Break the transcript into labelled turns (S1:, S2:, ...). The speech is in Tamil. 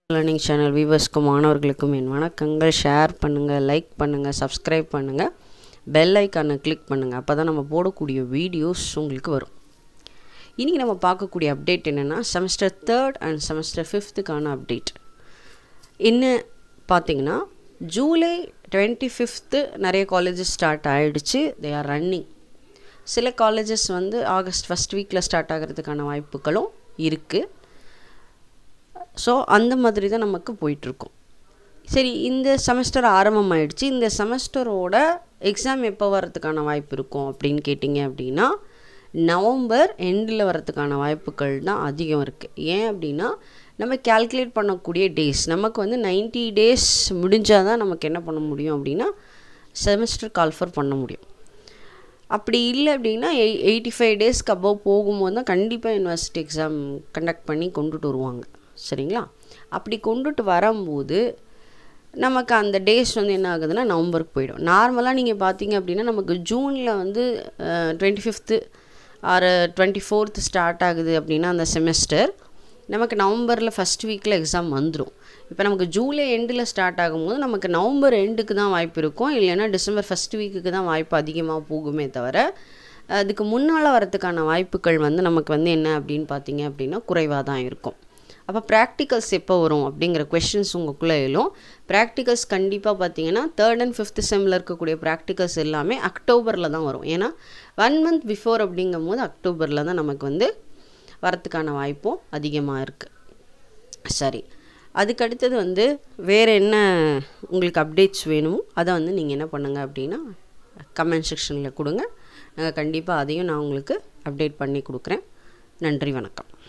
S1: லேர்னிங் சேனல் வியூவர்ஸ்க்கும் மாணவர்களுக்கும் என் வணக்கங்கள் ஷேர் பண்ணுங்கள் லைக் பண்ணுங்கள் சப்ஸ்கிரைப் பண்ணுங்கள் பெல் ஐக்கானை கிளிக் பண்ணுங்கள் அப்போ தான் நம்ம போடக்கூடிய வீடியோஸ் உங்களுக்கு வரும் இன்றைக்கி நம்ம பார்க்கக்கூடிய அப்டேட் என்னென்னா செமஸ்டர் தேர்ட் அண்ட் செமஸ்டர் ஃபிஃப்த்துக்கான அப்டேட் என்ன பார்த்தீங்கன்னா ஜூலை டுவெண்ட்டி ஃபிஃப்த்து நிறைய காலேஜஸ் ஸ்டார்ட் ஆகிடுச்சு தே ஆர் ரன்னிங் சில காலேஜஸ் வந்து ஆகஸ்ட் ஃபஸ்ட் வீக்கில் ஸ்டார்ட் ஆகிறதுக்கான வாய்ப்புகளும் இருக்குது ஸோ அந்த மாதிரி தான் நமக்கு போயிட்டுருக்கும் சரி இந்த செமஸ்டர் ஆரம்பமாயிடுச்சு இந்த செமஸ்டரோட எக்ஸாம் எப்போ வர்றதுக்கான வாய்ப்பு இருக்கும் அப்படின்னு கேட்டிங்க அப்படின்னா நவம்பர் எண்டில் வரதுக்கான வாய்ப்புகள் தான் அதிகம் இருக்குது ஏன் அப்படின்னா நம்ம கேல்குலேட் பண்ணக்கூடிய டேஸ் நமக்கு வந்து நைன்ட்டி டேஸ் முடிஞ்சால் தான் நமக்கு என்ன பண்ண முடியும் அப்படின்னா செமஸ்டர் கால்ஃபர் பண்ண முடியும் அப்படி இல்லை அப்படின்னா எய் எயிட்டி ஃபைவ் டேஸ்க்கு அபவ் போகும்போது தான் கண்டிப்பாக யூனிவர்சிட்டி எக்ஸாம் கண்டக்ட் பண்ணி கொண்டுட்டு வருவாங்க சரிங்களா அப்படி கொண்டுட்டு வரும்போது நமக்கு அந்த டேஸ் வந்து என்ன ஆகுதுன்னா நவம்பருக்கு போயிடும் நார்மலாக நீங்கள் பார்த்தீங்க அப்படின்னா நமக்கு ஜூனில் வந்து டுவெண்ட்டி ஃபிஃப்த்து ஆறு டுவெண்ட்டி ஃபோர்த்து ஸ்டார்ட் ஆகுது அப்படின்னா அந்த செமஸ்டர் நமக்கு நவம்பரில் ஃபஸ்ட் வீக்கில் எக்ஸாம் வந்துடும் இப்போ நமக்கு ஜூலை எண்டில் ஸ்டார்ட் ஆகும்போது நமக்கு நவம்பர் எண்டுக்கு தான் வாய்ப்பு இருக்கும் இல்லைன்னா டிசம்பர் ஃபஸ்ட் வீக்குக்கு தான் வாய்ப்பு அதிகமாக போகுமே தவிர அதுக்கு முன்னால் வரத்துக்கான வாய்ப்புகள் வந்து நமக்கு வந்து என்ன அப்படின்னு பார்த்தீங்க அப்படின்னா குறைவாக தான் இருக்கும் அப்போ ப்ராக்டிகல்ஸ் எப்போ வரும் அப்படிங்கிற கொஷின்ஸ் உங்களுக்குள்ளே எழும் ப்ராக்டிகல்ஸ் கண்டிப்பாக பார்த்தீங்கன்னா தேர்ட் அண்ட் ஃபிஃப்த் செம்மில் இருக்கக்கூடிய ப்ராக்டிகல்ஸ் எல்லாமே அக்டோபரில் தான் வரும் ஏன்னா ஒன் மந்த் பிஃபோர் அப்படிங்கும் போது அக்டோபரில் தான் நமக்கு வந்து வரத்துக்கான வாய்ப்பும் அதிகமாக இருக்குது சரி அதுக்கு அடுத்தது வந்து வேறு என்ன உங்களுக்கு அப்டேட்ஸ் வேணுமோ அதை வந்து நீங்கள் என்ன பண்ணுங்கள் அப்படின்னா கமெண்ட் செக்ஷனில் கொடுங்க நாங்கள் கண்டிப்பாக அதையும் நான் உங்களுக்கு அப்டேட் பண்ணி கொடுக்குறேன் நன்றி வணக்கம்